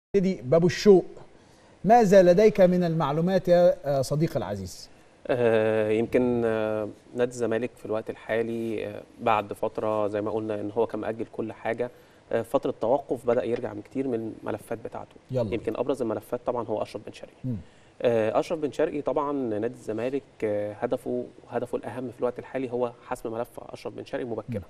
نبتدي باب الشوق ماذا لديك من المعلومات يا آه، صديقي العزيز آه، يمكن آه، نادي الزمالك في الوقت الحالي آه، بعد فتره زي ما قلنا ان هو كان مأجل كل حاجه آه، فتره توقف بدأ يرجع من كتير من الملفات بتاعته يلا يمكن ابرز الملفات طبعا هو اشرف بن شرقي مم. آه، اشرف بن شرقي طبعا نادي الزمالك آه، هدفه هدفه الاهم في الوقت الحالي هو حسم ملف اشرف بن شرقي مبكرا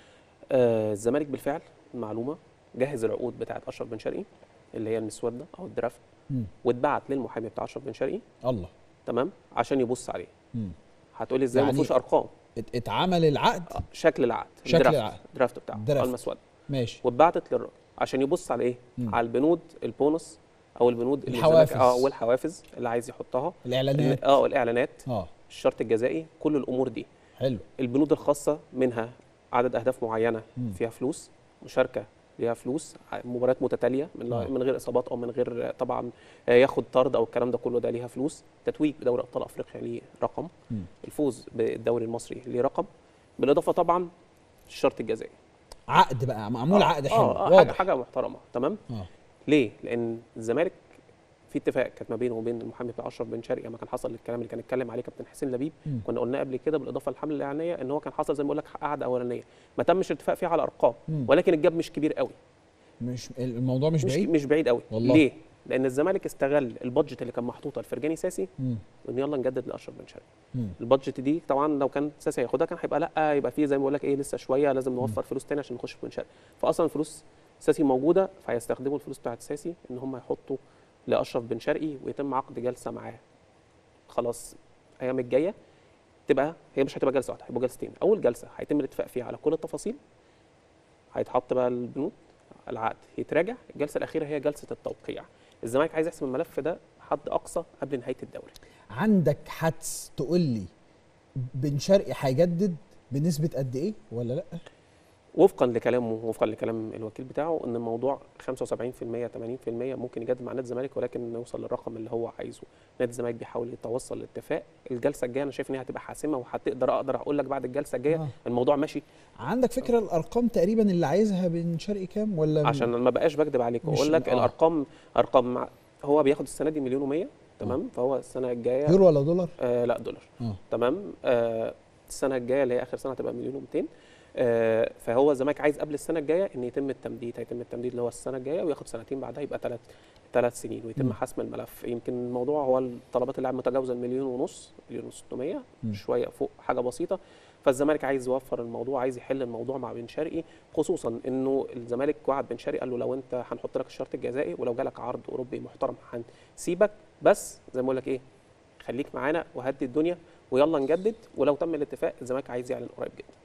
آه، الزمالك بالفعل معلومه جهز العقود بتاعه اشرف بن شرقي اللي هي المسوده او الدرافت مم. واتبعت للمحامي بتاع اشرف بن شرقي الله تمام عشان يبص عليه مم. هتقولي ازاي يعني ما فيهوش ارقام ات- اتعمل العقد آه، شكل العقد شكل الدرافت العقد. الدرافت بتاعه الدرافت. أو المسوده ماشي واتبعتت للراجل عشان يبص على ايه؟ مم. على البنود البونص او البنود اللي الحوافز. الزمالك- اه والحوافز اللي عايز يحطها الاعلانات اه الاعلانات اه الشرط الجزائي كل الامور دي حلو البنود الخاصه منها عدد اهداف معينه مم. فيها فلوس مشاركه ليها فلوس ع- مباريات متتاليه من, آه. من غير اصابات او من غير آه، طبعا آه، ياخد طرد او الكلام ده كله ده ليها فلوس تتويج بدوري ابطال افريقيا ليه رقم مم. الفوز بالدوري المصري ليه رقم بالاضافه طبعا الشرط الجزائي عقد بقى معمول آه، عقد حلو اه آه، حاجه واضح حاجه محترمه تمام اه ليه؟ لان الزمالك في اتفاق كانت ما بينه وبين المحامي بتاع اشرف بن شرقي لما كان حصل الكلام اللي كان اتكلم عليه كابتن حسين لبيب مم. كنا قلنا قبل كده بالاضافه للحمله الاعلانيه ان هو كان حصل زي ما بقول لك قعده اولانيه ما تمش الاتفاق فيها على ارقام مم. ولكن الجاب مش كبير قوي مش الموضوع مش مش بعيد مش بعيد قوي والله. ليه؟ لان الزمالك استغل البادجت اللي كان محطوطه لفرجاني ساسي مم. وان يلا نجدد لاشرف بن شرقي مم. البادجت دي طبعا لو كان ساسي هياخدها كان هيبقى لا يبقى في زي ما بقول لك ايه لسه شويه لازم نوفر فلوس تاني عشان نخش في بن شرقي فاصلا الفلوس ساسي موجوده فهيستخدموا الفلوس بتاعت ساسي ان هم يحطوا لاشرف بن شرقي ويتم عقد جلسه معاه خلاص الايام الجايه تبقى هي مش هتبقى جلسه واحده هيبقوا جلستين اول جلسه هيتم الاتفاق فيها على كل التفاصيل هيتحط بقى البنود العقد يتراجع الجلسه الاخيره هي جلسه التوقيع الزمالك عايز يحسم الملف ده حد اقصى قبل نهايه الدوري عندك حدس تقول لي بن شرقي هيجدد بنسبه قد ايه ولا لا وفقا لكلامه وفقا لكلام الوكيل بتاعه ان الموضوع 75% 80% ممكن يجدد مع نادي الزمالك ولكن نوصل للرقم اللي هو عايزه نادي الزمالك بيحاول يتوصل لاتفاق الجلسه الجايه انا شايف ان هي هتبقى حاسمه وهتقدر اقدر اقول لك بعد الجلسه الجايه آه. الموضوع ماشي عندك فكره الارقام تقريبا اللي عايزها بن شرقي كام ولا عشان ما بقاش بكذب عليك مش- واقول لك آه. الارقام ارقام مع- هو بياخد السنه دي مليون و100 تمام فهو السنه الجايه يورو ولا دولار آه لا دولار اه تمام آه السنه الجايه اللي هي اخر سنه هتبقى مليون و200 آه فهو الزمالك عايز قبل السنه الجايه ان يتم التمديد هيتم التمديد اللي هو السنه الجايه وياخد سنتين بعدها يبقى ثلاث ثلاث سنين ويتم مم. حسم الملف يمكن الموضوع هو الطلبات اللي متجاوزه المليون ونص مليون و600 مم. شويه فوق حاجه بسيطه فالزمالك عايز يوفر الموضوع عايز يحل الموضوع مع بن شرقي خصوصا انه الزمالك وعد بن شرقي قال له لو انت هنحط لك الشرط الجزائي ولو جالك عرض اوروبي محترم هنسيبك بس زي ما بقول لك ايه خليك معانا وهدي الدنيا ويلا نجدد ولو تم الاتفاق الزمالك عايز يعلن قريب جدا